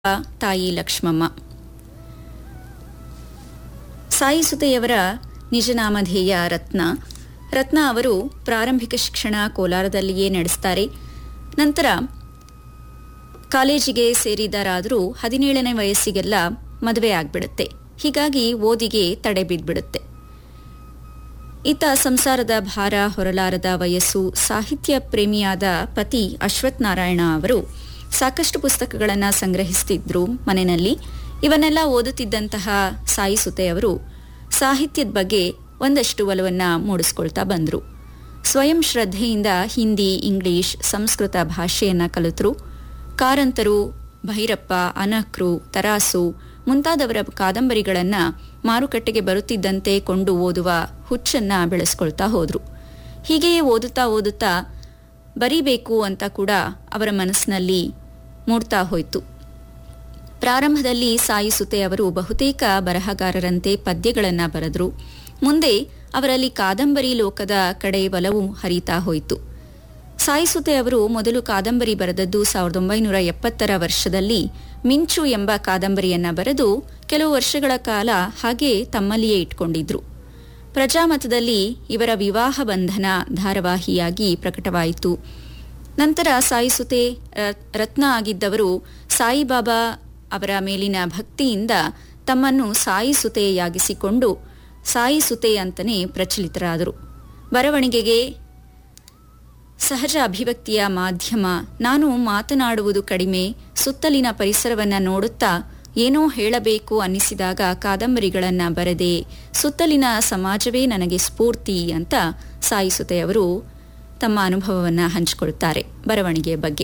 ತಾಯಿ ಲಕ್ಷ್ಮಮ್ಮ ಸಾಯಿಸುತೆಯವರ ನಿಜನಾಮಧೇಯ ರತ್ನ ರತ್ನ ಅವರು ಪ್ರಾರಂಭಿಕ ಶಿಕ್ಷಣ ಕೋಲಾರದಲ್ಲಿಯೇ ನಡೆಸ್ತಾರೆ ನಂತರ ಕಾಲೇಜಿಗೆ ಸೇರಿದರಾದರೂ ಹದಿನೇಳನೇ ವಯಸ್ಸಿಗೆಲ್ಲ ಮದುವೆ ಆಗ್ಬಿಡುತ್ತೆ ಹೀಗಾಗಿ ಓದಿಗೆ ತಡೆ ಬಿದ್ಬಿಡುತ್ತೆ ಇತ್ತ ಸಂಸಾರದ ಭಾರ ಹೊರಲಾರದ ವಯಸ್ಸು ಸಾಹಿತ್ಯ ಪ್ರೇಮಿಯಾದ ಪತಿ ಅಶ್ವಥ್ ನಾರಾಯಣ ಅವರು ಸಾಕಷ್ಟು ಪುಸ್ತಕಗಳನ್ನು ಸಂಗ್ರಹಿಸುತ್ತಿದ್ರು ಮನೆಯಲ್ಲಿ ಇವನ್ನೆಲ್ಲ ಓದುತ್ತಿದ್ದಂತಹ ಸಾಯಿಸುತೆ ಅವರು ಸಾಹಿತ್ಯದ ಬಗ್ಗೆ ಒಂದಷ್ಟು ಒಲವನ್ನ ಮೂಡಿಸ್ಕೊಳ್ತಾ ಬಂದರು ಸ್ವಯಂ ಶ್ರದ್ಧೆಯಿಂದ ಹಿಂದಿ ಇಂಗ್ಲಿಷ್ ಸಂಸ್ಕೃತ ಭಾಷೆಯನ್ನ ಕಲಿತರು ಕಾರಂತರು ಭೈರಪ್ಪ ಅನಕ್ರು ತರಾಸು ಮುಂತಾದವರ ಕಾದಂಬರಿಗಳನ್ನ ಮಾರುಕಟ್ಟೆಗೆ ಬರುತ್ತಿದ್ದಂತೆ ಕೊಂಡು ಓದುವ ಹುಚ್ಚನ್ನ ಬೆಳೆಸ್ಕೊಳ್ತಾ ಹೋದ್ರು ಹೀಗೆಯೇ ಓದುತ್ತಾ ಓದುತ್ತಾ ಬರೀಬೇಕು ಅಂತ ಕೂಡ ಅವರ ಮನಸ್ಸಿನಲ್ಲಿ ಮೂಡ್ತಾ ಹೋಯಿತು ಪ್ರಾರಂಭದಲ್ಲಿ ಸಾಯಿಸುತೆ ಅವರು ಬಹುತೇಕ ಬರಹಗಾರರಂತೆ ಪದ್ಯಗಳನ್ನು ಬರೆದ್ರು ಮುಂದೆ ಅವರಲ್ಲಿ ಕಾದಂಬರಿ ಲೋಕದ ಕಡೆ ಒಲವು ಹರಿತಾ ಹೋಯಿತು ಸಾಯಿಸುತೆ ಅವರು ಮೊದಲು ಕಾದಂಬರಿ ಬರೆದದ್ದು ಸಾವಿರದ ಒಂಬೈನೂರ ಎಪ್ಪತ್ತರ ವರ್ಷದಲ್ಲಿ ಮಿಂಚು ಎಂಬ ಕಾದಂಬರಿಯನ್ನ ಬರೆದು ಕೆಲವು ವರ್ಷಗಳ ಕಾಲ ಹಾಗೆ ತಮ್ಮಲ್ಲಿಯೇ ಇಟ್ಕೊಂಡಿದ್ರು ಪ್ರಜಾಮತದಲ್ಲಿ ಇವರ ವಿವಾಹ ಬಂಧನ ಧಾರಾವಾಹಿಯಾಗಿ ಪ್ರಕಟವಾಯಿತು ನಂತರ ಸಾಯಿಸುತೆ ರತ್ನ ಆಗಿದ್ದವರು ಸಾಯಿಬಾಬಾ ಅವರ ಮೇಲಿನ ಭಕ್ತಿಯಿಂದ ತಮ್ಮನ್ನು ಸಾಯಿಸುತೆಯಾಗಿಸಿಕೊಂಡು ಸಾಯಿಸುತೆ ಅಂತಲೇ ಪ್ರಚಲಿತರಾದರು ಬರವಣಿಗೆಗೆ ಸಹಜ ಅಭಿವ್ಯಕ್ತಿಯ ಮಾಧ್ಯಮ ನಾನು ಮಾತನಾಡುವುದು ಕಡಿಮೆ ಸುತ್ತಲಿನ ಪರಿಸರವನ್ನ ನೋಡುತ್ತಾ ಏನೋ ಹೇಳಬೇಕು ಅನ್ನಿಸಿದಾಗ ಕಾದಂಬರಿಗಳನ್ನ ಬರೆದೆ ಸುತ್ತಲಿನ ಸಮಾಜವೇ ನನಗೆ ಸ್ಫೂರ್ತಿ ಅಂತ ಸಾಯಿಸುತೆಯವರು ತಮ್ಮ ಅನುಭವವನ್ನು ಹಂಚಿಕೊಳ್ತಾರೆ ಬರವಣಿಗೆಯ ಬಗ್ಗೆ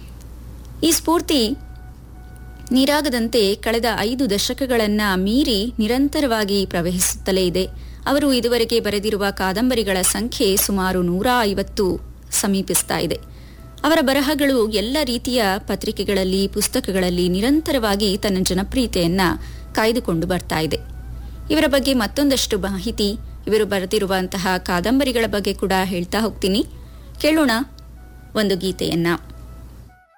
ಈ ಸ್ಫೂರ್ತಿ ನೀರಾಗದಂತೆ ಕಳೆದ ಐದು ದಶಕಗಳನ್ನ ಮೀರಿ ನಿರಂತರವಾಗಿ ಪ್ರವಹಿಸುತ್ತಲೇ ಇದೆ ಅವರು ಇದುವರೆಗೆ ಬರೆದಿರುವ ಕಾದಂಬರಿಗಳ ಸಂಖ್ಯೆ ಸುಮಾರು ನೂರ ಐವತ್ತು ಸಮೀಪಿಸ್ತಾ ಇದೆ ಅವರ ಬರಹಗಳು ಎಲ್ಲ ರೀತಿಯ ಪತ್ರಿಕೆಗಳಲ್ಲಿ ಪುಸ್ತಕಗಳಲ್ಲಿ ನಿರಂತರವಾಗಿ ತನ್ನ ಜನಪ್ರಿಯತೆಯನ್ನ ಕಾಯ್ದುಕೊಂಡು ಬರ್ತಾ ಇದೆ ಇವರ ಬಗ್ಗೆ ಮತ್ತೊಂದಷ್ಟು ಮಾಹಿತಿ ಇವರು ಬರೆದಿರುವಂತಹ ಕಾದಂಬರಿಗಳ ಬಗ್ಗೆ ಕೂಡ ಹೇಳ್ತಾ ಹೋಗ್ತೀನಿ ಕೇಳೋಣ ಒಂದು ಗೀತೆಯನ್ನ